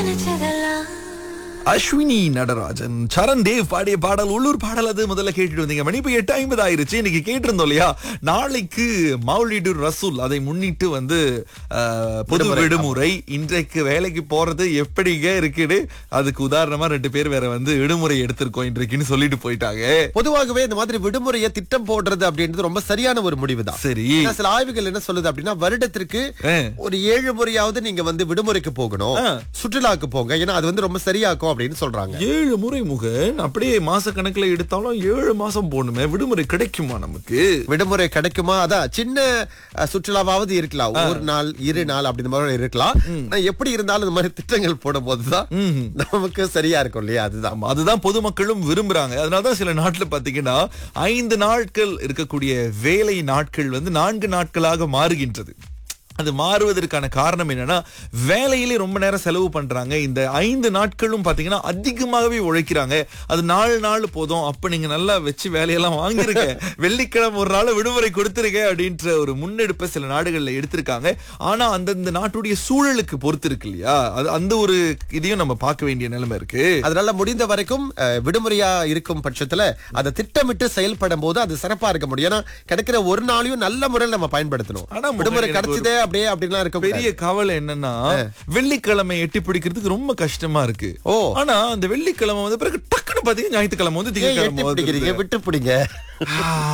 நினைச்சதெல்லாம் அஸ்வினி நடராஜன் சரண் தேவ் பாடிய பாடல் உள்ளூர் பாடல் அது முதல்ல கேட்டுட்டு வந்தீங்க மணி இப்போ எட்டு ஐம்பது ஆயிருச்சு இன்னைக்கு கேட்டிருந்தோம் இல்லையா நாளைக்கு மௌலிடு ரசூல் அதை முன்னிட்டு வந்து அஹ், பொது விடுமுறை இன்றைக்கு வேலைக்கு போறது எப்படிங்க இருக்குது அதுக்கு உதாரணமா ரெண்டு பேர் வேற வந்து விடுமுறை எடுத்திருக்கோம் இன்றைக்குன்னு சொல்லிட்டு போயிட்டாங்க பொதுவாகவே இந்த மாதிரி விடுமுறையை திட்டம் போடுறது அப்படின்றது ரொம்ப சரியான ஒரு முடிவு தான் சரி ஏன்னா சில ஆய்வுகள் என்ன சொல்லுது அப்படின்னா வருடத்திற்கு ஆ. ஒரு ஏழு முறையாவது நீங்க வந்து விடுமுறைக்கு போகணும் ஆ. சுற்றுலாக்கு போங்க ஏன்னா அது வந்து ரொம்ப சரியாக்கும் அப்படின்னு சொல்றாங்க ஏழு முறை முகன் அப்படியே மாச கணக்குல எடுத்தாலும் ஏழு மாசம் போகணுமே விடுமுறை கிடைக்குமா நமக்கு விடுமுறை கிடைக்குமா அதான் சின்ன அஹ், சுற்றுலாவாவது இருக்கலாம் ஒரு நாள் இரு நாள் அப்படி இந்த மாதிரி இருக்கலாம் ஆனா எப்படி இருந்தாலும் இந்த மாதிரி திட்டங்கள் போடும் போதுதான் நமக்கு சரியா இருக்கும் இல்லையா அதுதான் ஆமா, அதுதான் பொதுமக்களும் விரும்புறாங்க அதனாலதான் சில நாட்டுல பாத்தீங்கன்னா ஐந்து நாட்கள் இருக்கக்கூடிய வேலை நாட்கள் வந்து நான்கு நாட்களாக மாறுகின்றது அது மாறுவதற்கான காரணம் என்னன்னா வேலையிலே ரொம்ப நேரம் செலவு பண்றாங்க இந்த ஐந்து நாட்களும் பாத்தீங்கன்னா அதிகமாகவே உழைக்கிறாங்க அது நாலு நாள் போதும் அப்ப நீங்க நல்லா வச்சு வேலையெல்லாம் வாங்கிருக்க வெள்ளிக்கிழமை ஒரு நாள் விடுமுறை கொடுத்துருக்க அப்படின்ற ஒரு முன்னெடுப்பை சில நாடுகள்ல எடுத்திருக்காங்க ஆனா அந்தந்த நாட்டுடைய சூழலுக்கு பொறுத்து இருக்கு இல்லையா அது அந்த ஒரு இதையும் நம்ம பார்க்க வேண்டிய நிலைமை இருக்கு அதனால முடிந்த வரைக்கும் அஹ், விடுமுறையா இருக்கும் பட்சத்துல அதை திட்டமிட்டு செயல்படும் போது அது சிறப்பா இருக்க முடியும் ஏன்னா கிடைக்கிற ஒரு நாளையும் நல்ல முறையில் நம்ம பயன்படுத்தணும் ஆனா முன்னாடி விடுமுறை எனக்கு கிடைச்சதே அப்படியே அப்படிலாம் இருக்க பெரிய கவலை என்னன்னா வெள்ளிக்கிழமை எட்டி பிடிக்கிறதுக்கு ரொம்ப கஷ்டமா இருக்கு ஓ. ஆனா அந்த வெள்ளிக்கிழமை வந்து பிறகு டக்குன்னு பாத்தீங்கன்னா ஞாயிற்றுக்கிழமை வந்து ஏன் எட்டி திங்கக்கிழமை பிடிக்கிறீங்க வந்து விட்டு பிடிங்க